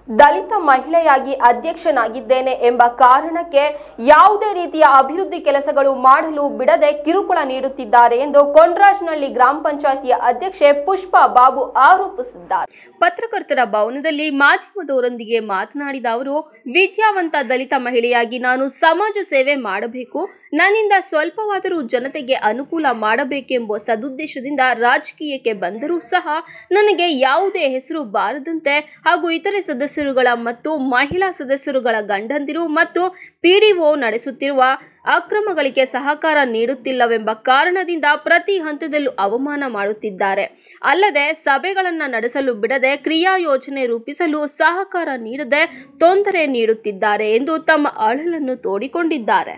ದಲಿತ ಮಹಿಳೆಯಾಗಿ ಅಧ್ಯಕ್ಷನಾಗಿದ್ದೇನೆ ಎಂಬ ಕಾರಣಕ್ಕೆ ಯಾವುದೇ ರೀತಿಯ ಅಭಿವೃದ್ಧಿ ಕೆಲಸಗಳು ಮಾಡಲು ಬಿಡದೆ ಕಿರುಕುಳ ನೀಡುತ್ತಿದ್ದಾರೆ ಎಂದು ಕೊಂಡ್ರಾಜ್ನಹಳ್ಳಿ ಗ್ರಾಮ ಪಂಚಾಯಿತಿಯ ಅಧ್ಯಕ್ಷೆ ಪುಷ್ಪಾ ಬಾಬು ಆರೋಪಿಸಿದ್ದಾರೆ ಪತ್ರಕರ್ತರ ಭವನದಲ್ಲಿ ಮಾಧ್ಯಮದವರೊಂದಿಗೆ ಮಾತನಾಡಿದ ಅವರು ವಿದ್ಯಾವಂತ ದಲಿತ ಮಹಿಳೆಯಾಗಿ ನಾನು ಸಮಾಜ ಸೇವೆ ಮಾಡಬೇಕು ನನ್ನಿಂದ ಸ್ವಲ್ಪವಾದರೂ ಜನತೆಗೆ ಅನುಕೂಲ ಮಾಡಬೇಕೆಂಬ ಸದುದ್ದೇಶದಿಂದ ರಾಜಕೀಯಕ್ಕೆ ಬಂದರೂ ಸಹ ನನಗೆ ಯಾವುದೇ ಹೆಸರು ಬಾರದಂತೆ ಹಾಗೂ ಇತರೆ ಸದಸ್ಯರುಗಳ ಮತ್ತು ಮಹಿಳಾ ಸದಸ್ಯರುಗಳ ಗಂಡಂದಿರು ಮತ್ತು ಪಿಡಿಒ ನಡೆಸುತ್ತಿರುವ ಅಕ್ರಮಗಳಿಗೆ ಸಹಕಾರ ನೀಡುತ್ತಿಲ್ಲವೆಂಬ ಕಾರಣದಿಂದ ಪ್ರತಿ ಹಂತದಲ್ಲೂ ಅವಮಾನ ಮಾಡುತ್ತಿದ್ದಾರೆ ಅಲ್ಲದೆ ಸಭೆಗಳನ್ನು ನಡೆಸಲು ಬಿಡದೆ ಕ್ರಿಯಾ ಯೋಜನೆ ರೂಪಿಸಲು ಸಹಕಾರ ನೀಡದೆ ತೊಂದರೆ ನೀಡುತ್ತಿದ್ದಾರೆ ಎಂದು ತಮ್ಮ ಅಳಲನ್ನು ತೋಡಿಕೊಂಡಿದ್ದಾರೆ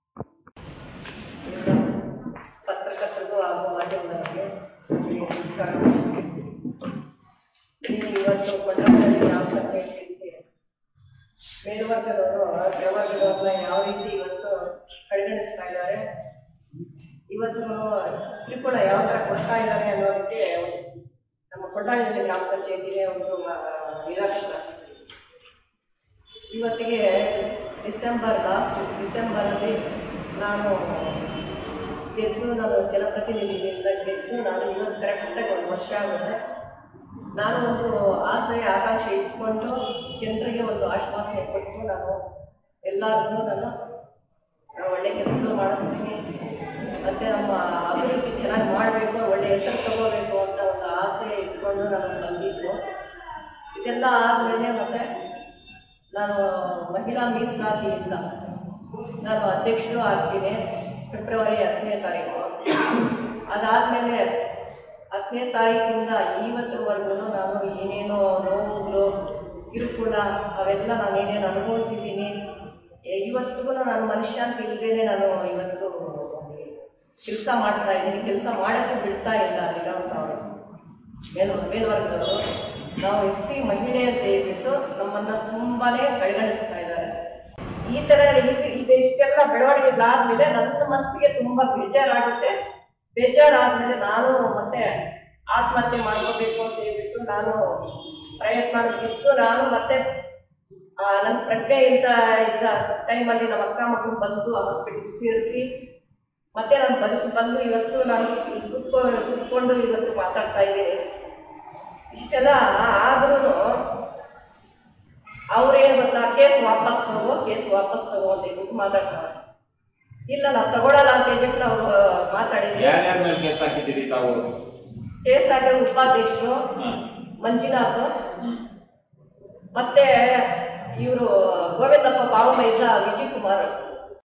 ಪತ್ರಕರ್ತರಿಗೂ ಹಾಗೂ ಮಾಧ್ಯಮದವರಿಗೆ ನಮಸ್ಕಾರ ಇಲ್ಲಿ ಇವತ್ತು ಕೊಂಡಮಲ್ಲಿ ಗ್ರಾಮ ಪಂಚಾಯತಿಗೆ ಮೇಲ್ವರ್ಗದವರು ಕೆಳವರ್ಗದವ್ರನ್ನ ಯಾವ ರೀತಿ ಇವತ್ತು ಕಡೆಗಣಿಸ್ತಾ ಇದ್ದಾರೆ ಇವತ್ತು ಕಿರುಕುಳ ಯಾವ ಥರ ಕೊಡ್ತಾ ಇದ್ದಾರೆ ಅನ್ನೋದಕ್ಕೆ ನಮ್ಮ ಕೊಂಡಾಳಿ ಗ್ರಾಮ ಪಂಚಾಯತಿಗೆ ಒಂದು ಮ- ನಿದರ್ಶನ ಇವತ್ತಿಗೆ ಡಿಸೆಂಬರ್ ಲಾಸ್ಟ್ ಡಿಸೆಂಬರಲ್ಲಿ ನಾನು ಗೆದ್ದು ನಾನು ಜನಪ್ರತಿನಿಧಿಯಿಂದ ಗೆದ್ದು ನಾನು ಇವತ್ತು ಕರೆಕ್ಟಾಗಿ ಒಂದು ವರ್ಷ ಆಗುತ್ತೆ ನಾನು ಒಂದು ಆಸೆ ಆಕಾಂಕ್ಷೆ ಇಟ್ಕೊಂಡು ಜನರಿಗೆ ಒಂದು ಆಶ್ವಾಸನೆ ಕೊಟ್ಟು ನಾನು ಎಲ್ಲರಿಗೂ ನಾನು ನಾನು ಒಳ್ಳೆ ಕೆಲಸಗಳು ಮಾಡಿಸ್ತೀನಿ ಮತ್ತು ನಮ್ಮ ಅಭಿವೃದ್ಧಿ ಚೆನ್ನಾಗಿ ಮಾಡಬೇಕು ಒಳ್ಳೆ ಹೆಸರು ತಗೋಬೇಕು ಅಂತ ಒಂದು ಆಸೆ ಇಟ್ಕೊಂಡು ನಾನು ಬಂದಿದ್ದು ಇದೆಲ್ಲ ಆದಮೇಲೆ ಮತ್ತೆ ನಾನು ಮಹಿಳಾ ಮೀಸಲಾತಿಯಿಂದ ನಾನು ಅಧ್ಯಕ್ಷರು ಆಗ್ತೀನಿ ಫೆಬ್ರವರಿ ಹತ್ತನೇ ತಾರೀಕು ಅದಾದಮೇಲೆ ಹತ್ತನೇ ತಾರೀಕಿಂದ ಇವತ್ತರವರೆಗೂ ನಾನು ಏನೇನೋ ನೋವುಗಳು ಕಿರುಕುಳ ಅವೆಲ್ಲ ನಾನು ಏನೇನು ಅನುಭವಿಸಿದ್ದೀನಿ ಎ- ಇವತ್ತಿಗೂ ನಾನು ಮನುಷ್ಯ ಅಂತ ಇಲ್ಲದೇನೆ ನಾನು ಇವತ್ತು ಕೆಲಸ ಮಾಡ್ತಾ ಇದ್ದೀನಿ ಕೆಲಸ ಮಾಡೋಕ್ಕೆ ಬಿಡ್ತಾ ಇಲ್ಲ ಇರೋಂಥವ್ರು ಮೇಲ್ ಮೇಲ್ವರ್ಗದವರು ನಾವು ಎಸ್ ಸಿ ಮಹಿಳೆ ಅಂತ ಹೇಳ್ಬಿಟ್ಟು ನಮ್ಮನ್ನು ತುಂಬಾ ಕಡೆಗಣಿಸ್ತಾ ಇದ್ದಾರೆ ಈ ಥರ ಇದು ಇದು ಇಷ್ಟೆಲ್ಲ ಬೆಳವಣಿಗೆಗಳಾದ್ಮೇಲೆ ನನ್ನ ಮನಸ್ಸಿಗೆ ತುಂಬ ಬೇಜಾರಾಗುತ್ತೆ ಬೇಜಾರಾದ್ಮೇಲೆ ನಾನು ಮತ್ತೆ ಆತ್ಮಹತ್ಯೆ ಮಾಡ್ಕೋಬೇಕು ಅಂತ ಹೇಳ್ಬಿಟ್ಟು ನಾನು ಪ್ರಯತ್ನ ಇತ್ತು ನಾನು ಮತ್ತೆ ನನ್ನ ಪ್ರಜ್ಞೆ ಇದ್ದ ಇದ್ದ ಟೈಮಲ್ಲಿ ನಮ್ಮ ಅಕ್ಕ ಮಕ್ಕಳು ಬಂದು ಹಾಸ್ಪಿಟ್ಲಿಗೆ ಸೇರಿಸಿ ಮತ್ತೆ ನಾನು ಬದುಕು ಬಂದು ಇವತ್ತು ನಾನು ಇಲ್ಲಿ ಕೂತ್ಕೊಂಡು ಕೂತ್ಕೊಂಡು ಇವತ್ತು ಮಾತಾಡ್ತಾ ಇದ್ದೀನಿ ಇಷ್ಟೆಲ್ಲ ಆದ್ರೂ ಅವ್ರೇನು ಗೊತ್ತಾ ಕೇಸ್ ವಾಪಸ್ ತಗೋ ಕೇಸ್ ವಾಪಸ್ ತಗೋ ಅಂತ ಹೇಳ್ಬಿಟ್ಟು ಮಾತಾಡ್ತಾರೆ ಇಲ್ಲ ನಾವು ತಗೊಳಲ್ಲ ಅಂತ ಹೇಳ್ಬಿಟ್ಟು ನಾವು ಮಾತಾಡಿದ್ವಿ ಯಾರ್ಯಾರ ಮೇಲೆ ಕೇಸ್ ಹಾಕಿದ್ದೀರಿ ತಾವು ಕೇಸ್ ಹಾಕಿದ ಉಪಾಧ್ಯಕ್ಷರು ಹ್ಮ್. ಮಂಜುನಾಥ್ ಹ್ಮ್. ಮತ್ತೆ ಇವರು ಗೋವಿಂದಪ್ಪ ಬಾವಮ್ಮ ಇದ್ದ ವಿಜಯ್ ಕುಮಾರ್